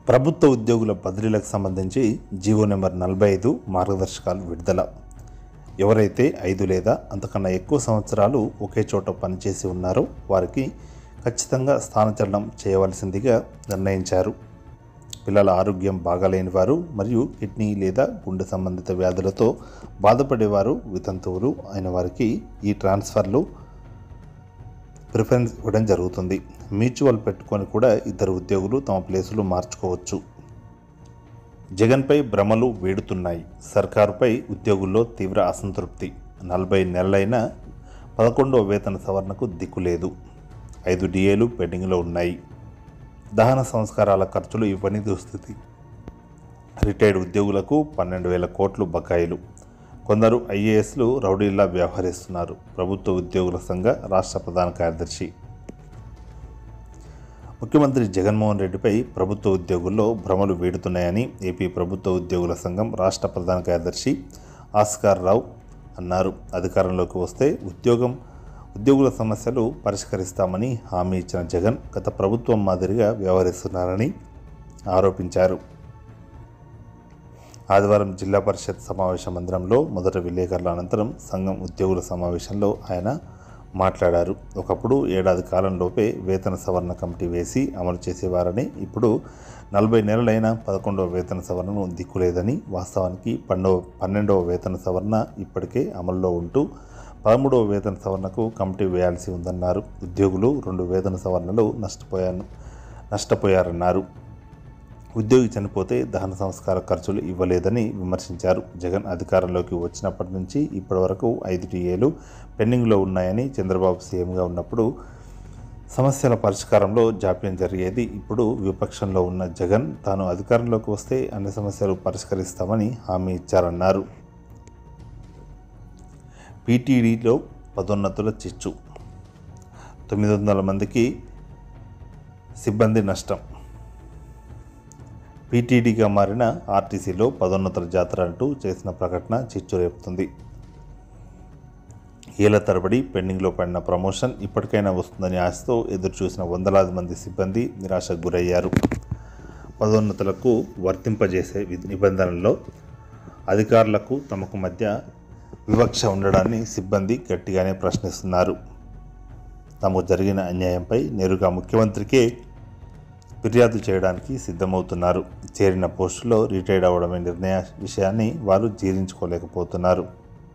ప్రభుత్వ ఉద్యోగుల బదిలీలకు సంబంధించి జీవో నెంబర్ నలభై ఐదు మార్గదర్శకాలు విడుదల ఎవరైతే ఐదు లేదా అంతకన్నా ఎక్కువ సంవత్సరాలు ఒకే చోట పనిచేసి ఉన్నారో వారికి ఖచ్చితంగా స్థానచలనం చేయవలసిందిగా నిర్ణయించారు పిల్లల ఆరోగ్యం బాగాలేని వారు మరియు కిడ్నీ లేదా గుండె సంబంధిత వ్యాధులతో బాధపడేవారు వితంతువులు అయిన వారికి ఈ ట్రాన్స్ఫర్లు ప్రిఫరెన్స్ ఇవ్వడం జరుగుతుంది మ్యూచువల్ పెట్టుకొని కూడా ఇద్దరు ఉద్యోగులు తమ ప్లేసులు మార్చుకోవచ్చు జగన్పై భ్రమలు వేడుతున్నాయి సర్కారుపై ఉద్యోగుల్లో తీవ్ర అసంతృప్తి నలభై నెలలైన పదకొండవ వేతన సవరణకు దిక్కులేదు ఐదు డిఏలు పెండింగ్లో ఉన్నాయి దహన సంస్కారాల ఖర్చులు ఇవ్వని దుస్థితి రిటైర్డ్ ఉద్యోగులకు పన్నెండు వేల కోట్లు బకాయిలు కొందరు ఐఏఎస్లు రౌడీల్లా వ్యవహరిస్తున్నారు ప్రభుత్వ ఉద్యోగుల సంఘ రాష్ట్ర ప్రధాన కార్యదర్శి ముఖ్యమంత్రి జగన్మోహన్ రెడ్డిపై ప్రభుత్వ ఉద్యోగుల్లో భ్రమలు వీడుతున్నాయని ఏపీ ప్రభుత్వ ఉద్యోగుల సంఘం రాష్ట్ర ప్రధాన కార్యదర్శి ఆస్కార్ రావు అన్నారు అధికారంలోకి వస్తే ఉద్యోగం ఉద్యోగుల సమస్యలు పరిష్కరిస్తామని హామీ ఇచ్చిన జగన్ గత ప్రభుత్వం మాదిరిగా వ్యవహరిస్తున్నారని ఆరోపించారు ఆదివారం జిల్లా పరిషత్ సమావేశ మందిరంలో మొదట విలేకరుల అనంతరం సంఘం ఉద్యోగుల సమావేశంలో ఆయన మాట్లాడారు ఒకప్పుడు ఏడాది కాలంలోపే వేతన సవరణ కమిటీ వేసి అమలు చేసేవారని ఇప్పుడు నలభై నెలలైన పదకొండవ వేతన సవరణను దిక్కులేదని వాస్తవానికి పన్నెండవ పన్నెండవ వేతన సవరణ ఇప్పటికే అమల్లో ఉంటూ పదమూడవ వేతన సవరణకు కమిటీ వేయాల్సి ఉందన్నారు ఉద్యోగులు రెండు వేతన సవరణలు నష్టపోయాను నష్టపోయారన్నారు ఉద్యోగి చనిపోతే దహన సంస్కార ఖర్చులు ఇవ్వలేదని విమర్శించారు జగన్ అధికారంలోకి వచ్చినప్పటి నుంచి ఇప్పటి వరకు ఐదు టీఏలు పెండింగ్లో ఉన్నాయని చంద్రబాబు సీఎంగా ఉన్నప్పుడు సమస్యల పరిష్కారంలో జాప్యం జరిగేది ఇప్పుడు విపక్షంలో ఉన్న జగన్ తాను అధికారంలోకి వస్తే అన్ని సమస్యలు పరిష్కరిస్తామని హామీ ఇచ్చారన్నారు పీటీడీలో పదోన్నతుల చిచ్చు తొమ్మిది వందల మందికి సిబ్బంది నష్టం పీటీడీగా మారిన ఆర్టీసీలో పదోన్నతుల జాతర అంటూ చేసిన ప్రకటన చిచ్చు రేపుతుంది ఏళ్ల తరబడి పెండింగ్లో పడిన ప్రమోషన్ ఇప్పటికైనా వస్తుందని ఆశతో ఎదురుచూసిన వందలాది మంది సిబ్బంది నిరాశకు గురయ్యారు పదోన్నతులకు వర్తింపజేసే వి- నిబంధనల్లో అధికారులకు తమకు మధ్య వివక్ష ఉండడాన్ని సిబ్బంది గట్టిగానే ప్రశ్నిస్తున్నారు తమకు జరిగిన అన్యాయంపై నేరుగా ముఖ్యమంత్రికే ఫిర్యాదు చేయడానికి సిద్ధమవుతున్నారు చేరిన పోస్టులో రిటైర్డ్ అవ్వడమే నిర్ణయ విషయాన్ని వారు జీర్ణించుకోలేకపోతున్నారు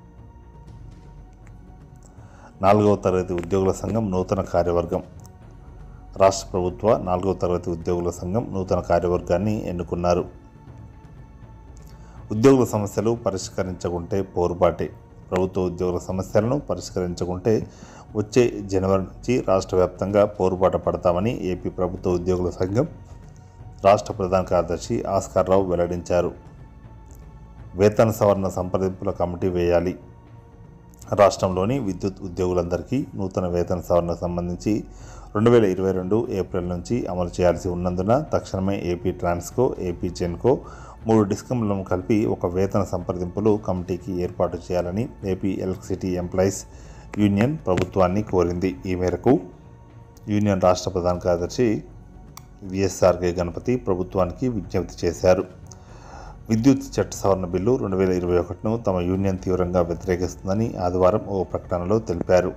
నాలుగవ తరగతి ఉద్యోగుల సంఘం నూతన కార్యవర్గం రాష్ట్ర ప్రభుత్వ నాలుగవ తరగతి ఉద్యోగుల సంఘం నూతన కార్యవర్గాన్ని ఎన్నుకున్నారు ఉద్యోగుల సమస్యలు పరిష్కరించకుంటే పోరుబాటే ప్రభుత్వ ఉద్యోగుల సమస్యలను పరిష్కరించకుంటే వచ్చే జనవరి నుంచి రాష్ట్ర వ్యాప్తంగా పోరుబాట పడతామని ఏపీ ప్రభుత్వ ఉద్యోగుల సంఘం రాష్ట్ర ప్రధాన కార్యదర్శి ఆస్కార్ రావు వెల్లడించారు వేతన సవరణ సంప్రదింపుల కమిటీ వేయాలి రాష్ట్రంలోని విద్యుత్ ఉద్యోగులందరికీ నూతన వేతన సవరణ సంబంధించి రెండు వేల ఇరవై రెండు ఏప్రిల్ నుంచి అమలు చేయాల్సి ఉన్నందున తక్షణమే ఏపీ ట్రాన్స్కో ఏపీ జెన్కో మూడు డిస్కంలను కలిపి ఒక వేతన సంప్రదింపులు కమిటీకి ఏర్పాటు చేయాలని ఏపీ ఎలక్ట్రిసిటీ ఎంప్లాయీస్ యూనియన్ ప్రభుత్వాన్ని కోరింది ఈ మేరకు యూనియన్ రాష్ట్ర ప్రధాన కార్యదర్శి విఎస్ఆర్కే గణపతి ప్రభుత్వానికి విజ్ఞప్తి చేశారు విద్యుత్ చట్ట సవరణ బిల్లు రెండు వేల ఇరవై ఒకటిను తమ యూనియన్ తీవ్రంగా వ్యతిరేకిస్తుందని ఆదివారం ఓ ప్రకటనలో తెలిపారు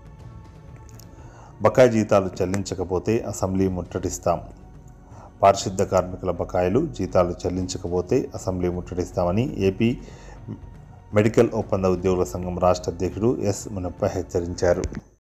బకాయి జీతాలు చెల్లించకపోతే అసెంబ్లీ ముట్టడిస్తాం పారిశుద్ధ కార్మికుల బకాయిలు జీతాలు చెల్లించకపోతే అసెంబ్లీ ముట్టడిస్తామని ఏపీ మెడికల్ ఒప్పంద ఉద్యోగుల సంఘం రాష్ట్ర అధ్యక్షుడు ఎస్ మునప్ప హెచ్చరించారు